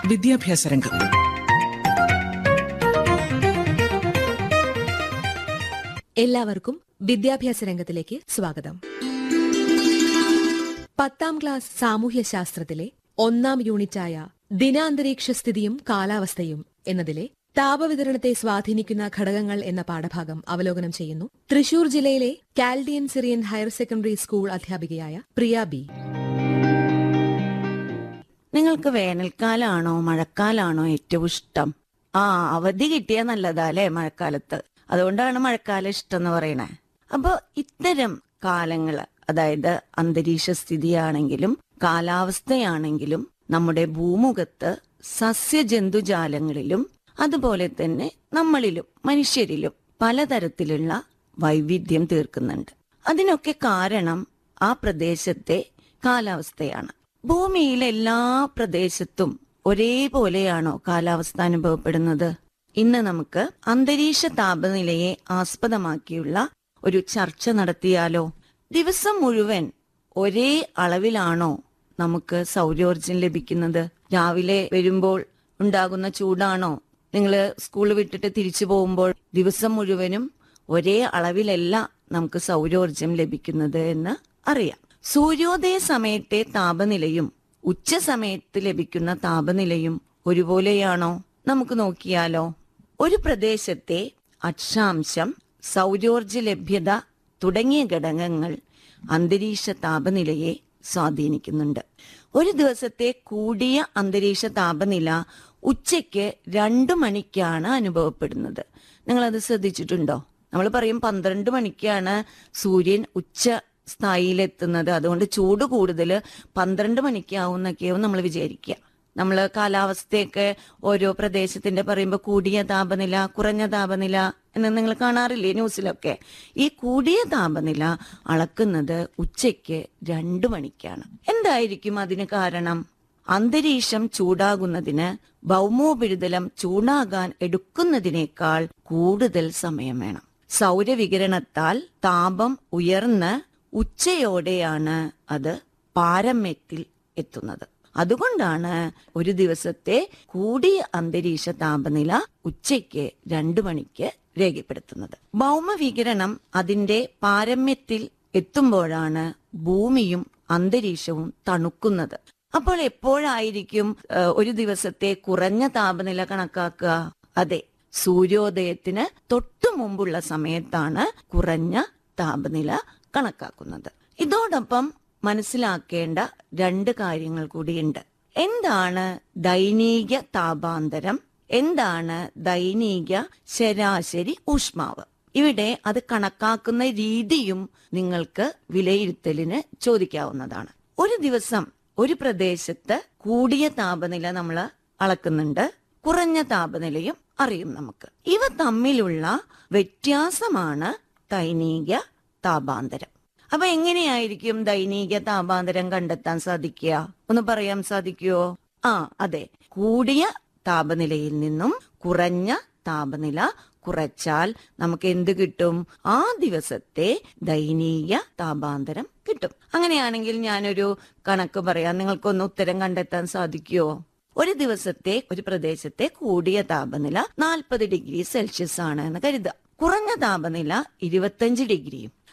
വിദ്യാഭ്യാസ രംഗം എല്ലാവർക്കും വിദ്യാഭ്യാസ രംഗത്തിലേക്ക് സ്വാഗതം പത്താം ക്ലാസ് സാമൂഹ്യ ശാസ്ത്രത്തിലെ ഒന്നാം യൂണിറ്റായ ദിനാന്തരീക്ഷ സ്ഥിതിയും കാലാവസ്ഥയും എന്നതിലെ താപവിതരണത്തെ സ്വാധീനിക്കുന്ന ഘടകങ്ങൾ എന്ന പാഠഭാഗം അവലോകനം ചെയ്യുന്നു തൃശൂർ ജില്ലയിലെ Chaldean Syrian higher secondary school അധ്യാപികയായ പ്രിയ ബി നിങ്ങൾക്ക് വേനൽക്കാലാണോ മഴക്കാലാണോ ഏറ്റവും ഇഷ്ടം ആ അവധി കിട്ടിയാ നല്ലതാ അല്ലേ മഴക്കാലത്ത് അതുകൊണ്ടാണ് മഴക്കാലം ഇഷ്ടം എന്ന് പറയണേ അപ്പൊ ഇത്തരം കാലങ്ങള് അതായത് അന്തരീക്ഷ സ്ഥിതിയാണെങ്കിലും കാലാവസ്ഥയാണെങ്കിലും നമ്മുടെ ഭൂമുഖത്ത് സസ്യജന്തുജാലങ്ങളിലും അതുപോലെ തന്നെ നമ്മളിലും മനുഷ്യരിലും പലതരത്തിലുള്ള വൈവിധ്യം തീർക്കുന്നുണ്ട് അതിനൊക്കെ കാരണം ആ പ്രദേശത്തെ കാലാവസ്ഥയാണ് ഭൂമിയിലെ എല്ലാ പ്രദേശത്തും ഒരേപോലെയാണോ കാലാവസ്ഥ അനുഭവപ്പെടുന്നത് ഇന്ന് നമുക്ക് അന്തരീക്ഷ താപനിലയെ ആസ്പദമാക്കിയുള്ള ഒരു ചർച്ച നടത്തിയാലോ ദിവസം മുഴുവൻ ഒരേ അളവിലാണോ നമുക്ക് സൗരോർജം ലഭിക്കുന്നത് രാവിലെ വരുമ്പോൾ ഉണ്ടാകുന്ന ചൂടാണോ നിങ്ങൾ സ്കൂൾ വിട്ടിട്ട് തിരിച്ചു പോകുമ്പോൾ ദിവസം മുഴുവനും ഒരേ അളവിലല്ല നമുക്ക് സൗരോർജം ലഭിക്കുന്നത് എന്ന് അറിയാം സൂര്യോദയ സമയത്തെ താപനിലയും ഉച്ച സമയത്ത് ലഭിക്കുന്ന താപനിലയും ഒരുപോലെയാണോ നമുക്ക് നോക്കിയാലോ ഒരു പ്രദേശത്തെ അക്ഷാംശം സൗരോർജ ലഭ്യത തുടങ്ങിയ ഘടകങ്ങൾ അന്തരീക്ഷ താപനിലയെ സ്വാധീനിക്കുന്നുണ്ട് ഒരു ദിവസത്തെ കൂടിയ അന്തരീക്ഷ താപനില ഉച്ചയ്ക്ക് രണ്ടു മണിക്കാണ് അനുഭവപ്പെടുന്നത് നിങ്ങളത് ശ്രദ്ധിച്ചിട്ടുണ്ടോ നമ്മൾ പറയും പന്ത്രണ്ട് മണിക്കാണ് സൂര്യൻ ഉച്ച സ്ഥായിയിലെത്തുന്നത് അതുകൊണ്ട് ചൂട് കൂടുതൽ പന്ത്രണ്ട് മണിക്കാവുന്നൊക്കെയാവും നമ്മൾ വിചാരിക്കുക നമ്മൾ കാലാവസ്ഥയൊക്കെ ഓരോ പ്രദേശത്തിന്റെ പറയുമ്പോൾ കൂടിയ താപനില കുറഞ്ഞ താപനില എന്ന് നിങ്ങൾ കാണാറില്ലേ ന്യൂസിലൊക്കെ ഈ കൂടിയ താപനില അളക്കുന്നത് ഉച്ചയ്ക്ക് രണ്ടു മണിക്കാണ് എന്തായിരിക്കും അതിന് കാരണം അന്തരീക്ഷം ചൂടാകുന്നതിന് ഭൗമോപരിതലം ചൂടാകാൻ എടുക്കുന്നതിനേക്കാൾ കൂടുതൽ സമയം വേണം സൗരവികിരണത്താൽ താപം ഉയർന്ന് ഉച്ചയോടെയാണ് അത് പാരമ്യത്തിൽ എത്തുന്നത് അതുകൊണ്ടാണ് ഒരു ദിവസത്തെ കൂടിയ അന്തരീക്ഷ താപനില ഉച്ചയ്ക്ക് രണ്ടു മണിക്ക് രേഖപ്പെടുത്തുന്നത് ഭൗമവികിരണം അതിന്റെ പാരമ്യത്തിൽ എത്തുമ്പോഴാണ് ഭൂമിയും അന്തരീക്ഷവും തണുക്കുന്നത് അപ്പോൾ എപ്പോഴായിരിക്കും ഏഹ്, ഒരു ദിവസത്തെ കുറഞ്ഞ താപനില കണക്കാക്കുക അതെ സൂര്യോദയത്തിന് തൊട്ടു മുമ്പുള്ള സമയത്താണ് കുറഞ്ഞ താപനില കണക്കാക്കുന്നത് ഇതോടൊപ്പം മനസ്സിലാക്കേണ്ട രണ്ട് കാര്യങ്ങൾ കൂടിയുണ്ട് എന്താണ് ദൈനീക താപാന്തരം എന്താണ് ദൈനീക ശരാശരി ഊഷ്മാവ് ഇവിടെ അത് കണക്കാക്കുന്ന രീതിയും നിങ്ങൾക്ക് വിലയിരുത്തലിന് ചോദിക്കാവുന്നതാണ് ഒരു ദിവസം ഒരു പ്രദേശത്ത് കൂടിയ താപനില നമ്മൾ അളക്കുന്നുണ്ട് കുറഞ്ഞ താപനിലയും അറിയും നമുക്ക് ഇവ തമ്മിലുള്ള വ്യത്യാസമാണ് ദൈനീക താപാന്തരം അപ്പൊ എങ്ങനെയായിരിക്കും ദൈനീക താപാന്തരം കണ്ടെത്താൻ സാധിക്കുക ഒന്ന് പറയാൻ സാധിക്കുവോ ആ അതെ കൂടിയ താപനിലയിൽ നിന്നും കുറഞ്ഞ താപനില കുറച്ചാൽ നമുക്ക് എന്ത് കിട്ടും ആ ദിവസത്തെ ദൈനീക താപാന്തരം കിട്ടും അങ്ങനെയാണെങ്കിൽ ഞാനൊരു കണക്ക് പറയാം നിങ്ങൾക്കൊന്ന് ഉത്തരം കണ്ടെത്താൻ സാധിക്കുമോ ഒരു ദിവസത്തെ ഒരു പ്രദേശത്തെ കൂടിയ താപനില നാൽപ്പത് ഡിഗ്രി സെൽഷ്യസ് ആണ് എന്ന് കരുതുക കുറഞ്ഞ താപനില ഇരുപത്തഞ്ച് ഡിഗ്രിയും